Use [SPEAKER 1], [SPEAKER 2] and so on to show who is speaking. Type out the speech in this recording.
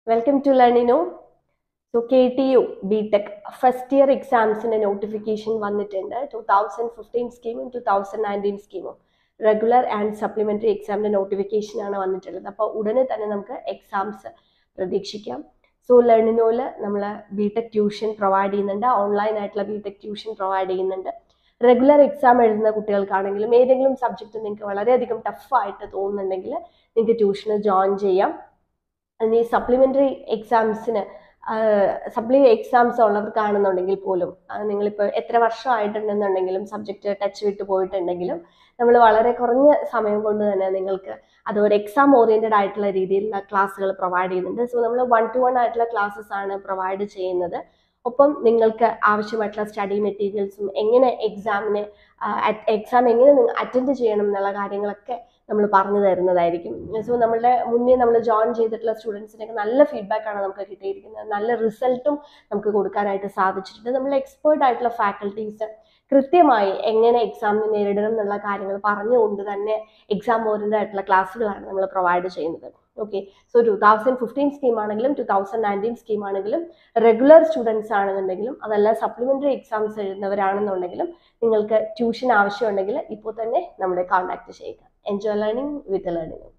[SPEAKER 1] welcome to Learnino so K T U B tech first year എക്സാംസിന്റെ notification വന്നിട്ടുണ്ട് two thousand fifteen സ്കീമും two thousand nineteen സ്കീമും regular and supplementary എക്സാമിന്റെ നോട്ടിഫിക്കേഷൻ ആണ് വന്നിട്ടുള്ളത് അപ്പോൾ ഉടനെ തന്നെ നമുക്ക് എക്സാംസ് പ്രതീക്ഷിക്കാം സോ ലേണിനോയിൽ നമ്മൾ ബി ടെക് ട്യൂഷൻ പ്രൊവൈഡ് ചെയ്യുന്നുണ്ട് ഓൺലൈൻ ആയിട്ടുള്ള ബി ടെക് ട്യൂഷൻ പ്രൊവൈഡ് ചെയ്യുന്നുണ്ട് റെഗുലർ എക്സാം എഴുതുന്ന കുട്ടികൾക്കാണെങ്കിലും ഏതെങ്കിലും സബ്ജക്റ്റ് നിങ്ങൾക്ക് വളരെയധികം ടഫായിട്ട് തോന്നുന്നുണ്ടെങ്കിൽ നിങ്ങൾക്ക് ട്യൂഷന് ജോയിൻ ചെയ്യാം ഇനി സപ്ലിമെൻ്ററി എക്സാംസിന് സപ്ലി എക്സാംസ് ഉള്ളവർക്കാണെന്നുണ്ടെങ്കിൽ പോലും നിങ്ങളിപ്പോൾ എത്ര വർഷമായിട്ടുണ്ടെന്നുണ്ടെങ്കിലും സബ്ജക്റ്റ് ടച്ച് വിട്ട് പോയിട്ടുണ്ടെങ്കിലും നമ്മൾ വളരെ കുറഞ്ഞ സമയം കൊണ്ട് തന്നെ നിങ്ങൾക്ക് അത് ഒരു എക്സാം ഓറിയൻറ്റഡ് ആയിട്ടുള്ള രീതിയിലുള്ള ക്ലാസ്സുകൾ പ്രൊവൈഡ് ചെയ്യുന്നുണ്ട് സോ നമ്മൾ വൺ ടു വൺ ആയിട്ടുള്ള ക്ലാസ്സസ് ആണ് പ്രൊവൈഡ് ചെയ്യുന്നത് ഒപ്പം നിങ്ങൾക്ക് ആവശ്യമായിട്ടുള്ള സ്റ്റഡി മെറ്റീരിയൽസും എങ്ങനെ എക്സാമിന് എക്സാം എങ്ങനെ അറ്റൻഡ് ചെയ്യണം എന്നുള്ള കാര്യങ്ങളൊക്കെ നമ്മൾ പറഞ്ഞു തരുന്നതായിരിക്കും സോ നമ്മളുടെ മുന്നേ നമ്മൾ ജോയിൻ ചെയ്തിട്ടുള്ള സ്റ്റുഡൻസിനൊക്കെ നല്ല ഫീഡ്ബാക്ക് ആണ് നമുക്ക് കിട്ടിയിരിക്കുന്നത് നല്ല റിസൾട്ടും നമുക്ക് കൊടുക്കാനായിട്ട് സാധിച്ചിട്ടുണ്ട് നമ്മൾ എക്സ്പേർട്ട് ആയിട്ടുള്ള ഫാക്കൽറ്റീസ് കൃത്യമായി എങ്ങനെ എക്സാമിന് നേരിടണം എന്നുള്ള കാര്യങ്ങൾ പറഞ്ഞുകൊണ്ട് തന്നെ എക്സാം ഓറിയൻറ്റഡ് ആയിട്ടുള്ള ക്ലാസ്സുകളാണ് നമ്മൾ പ്രൊവൈഡ് ചെയ്യുന്നത് okay so two thousand fifteen scheme ആണെങ്കിലും ടു തൗസൻഡ് നയൻറ്റീൻ സ്കീം ആണെങ്കിലും റെഗുലർ സ്റ്റുഡൻസ് ആണെന്നുണ്ടെങ്കിലും അതല്ല സപ്ലിമെൻ്ററി എക്സാംസ് എഴുതുന്നവരാണെന്നുണ്ടെങ്കിലും നിങ്ങൾക്ക് ട്യൂഷൻ ആവശ്യമുണ്ടെങ്കിൽ ഇപ്പോൾ തന്നെ നമ്മളെ കോൺടാക്ട് ചെയ്യുക എൻജോയ് ലേണിംഗ് വിത്ത് ലേണിംഗ്